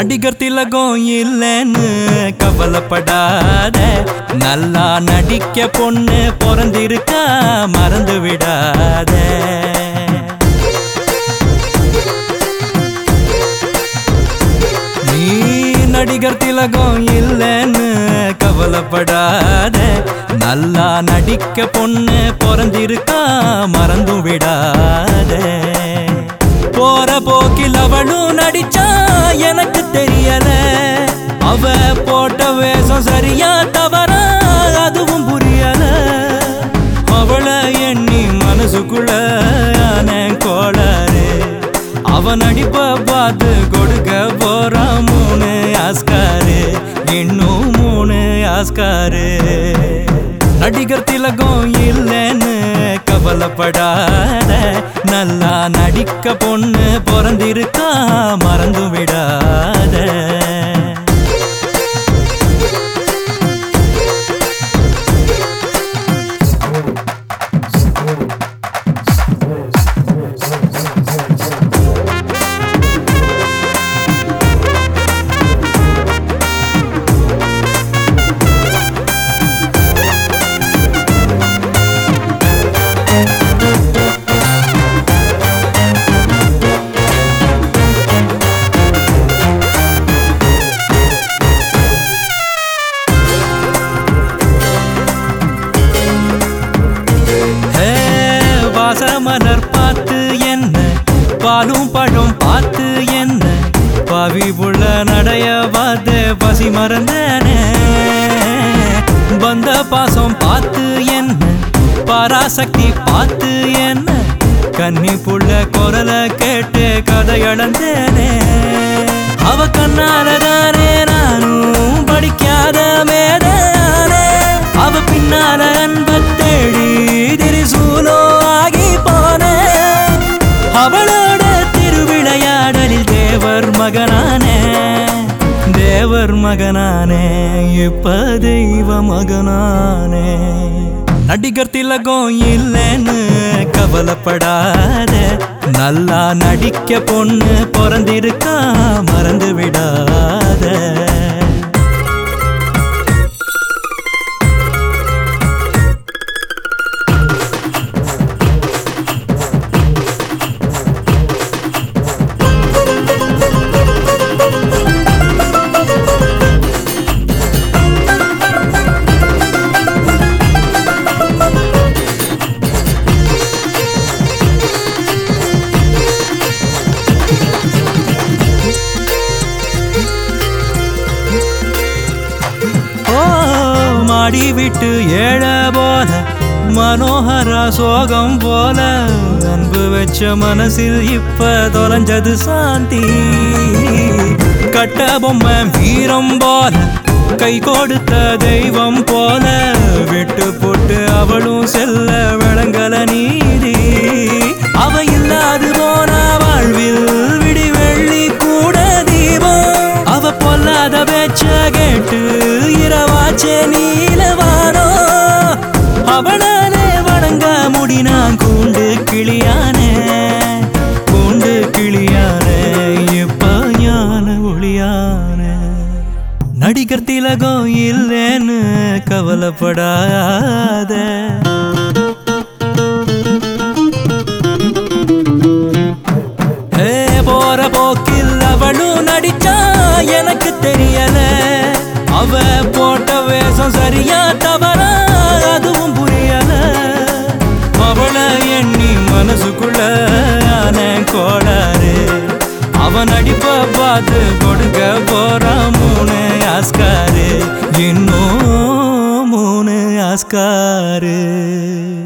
நடிகர் திலகம் இல்லைன்னு கவலைப்படாத நல்லா நடிக்க பொண்ணு பிறந்திருக்கா மறந்து விடாத நீ நடிகர் திலகம் இல்லைன்னு கவலைப்படாத நல்லா நடிக்க பொண்ணு பிறந்திருக்கா மறந்து விடாத போற போக்கில் அவளும் நடிச்சா எனக்கு தெரியல அவ போட்ட வேஷம் சரியா தவறா அதுவும் புரியல அவளை எண்ணி மனசுக்குள்ள ஆனேன் கோளாறு அவன் நடிப்ப பார்த்து கொடுக்க போறான் மூணு ஆஸ்காரு இன்னும் மூணு ஆஸ்காரு நடிகர் திலகம் இல்லைன்னு கவலைப்படாத நல்லா நடிக்க பொண்ணு பிறந்திருக்கா மறந்து விடாத ஹே, வாசமலர் பார்த்து என்ன பாலும் பழம் பார்த்து என்ன பாவி புள்ள நடைய பார்த்து பசி மறந்தனே வந்த பாசம் பார்த்து என்ன பராசக்தி பார்த்து என்ன கன்னி புள்ள குரல கேட்டு கதை இழந்தேனே அவ கண்ணால தானே நானும் படிக்காத மேதானே அவ பின்னால அன்ப தேடி திரிசூலோ ஆகி போனேன் அவளோட திருவிளையாடலில் தேவர் மகனானே தேவர் மகனானே இப்ப தெய்வ மகனானே நடிகர் திலகம் இல்லைன்னு கவலைப்படாத நல்லா நடிக்க பொண்ணு பிறந்திருக்கா மறந்து விடாத ஓ மாடி விட்டு ஏழ போல மனோகர சோகம் போல அன்பு வச்ச மனசில் இப்ப தொலைஞ்சது சாந்தி கட்ட பொம்மை வீரம் போல கை கொடுத்த தெய்வம் போல விட்டு போட்டு அவளும் செல்ல விளங்கல நீதி அவ இல்லாது போன வாழ்வில் விடி வெள்ளி கூட தீபம் அவ பொல்லாத பேச்ச கேட்டு இரவாச்சே நீலவானோ அவளாலே வணங்க முடினான் கூண்டு கிளியானே கூண்டு கிளியானே இப்ப ஞான ஒளியானே நடிகர் திலகம் இல்லைன்னு கவலைப்படாத ஏ, போற போக்கில் அவளும் நடிச்சா எனக்கு தெரியல அவ போட்ட வேஷம் சரியா தவறா அதுவும் புரியல அவளை எண்ணி மனசுக்குள்ள ஆன கோளாறு அவன் நடிப்ப பார்த்து கொடுக்க போறான் மூணு ஆஸ்காரு இன்னும் மூணு ஆஸ்காரு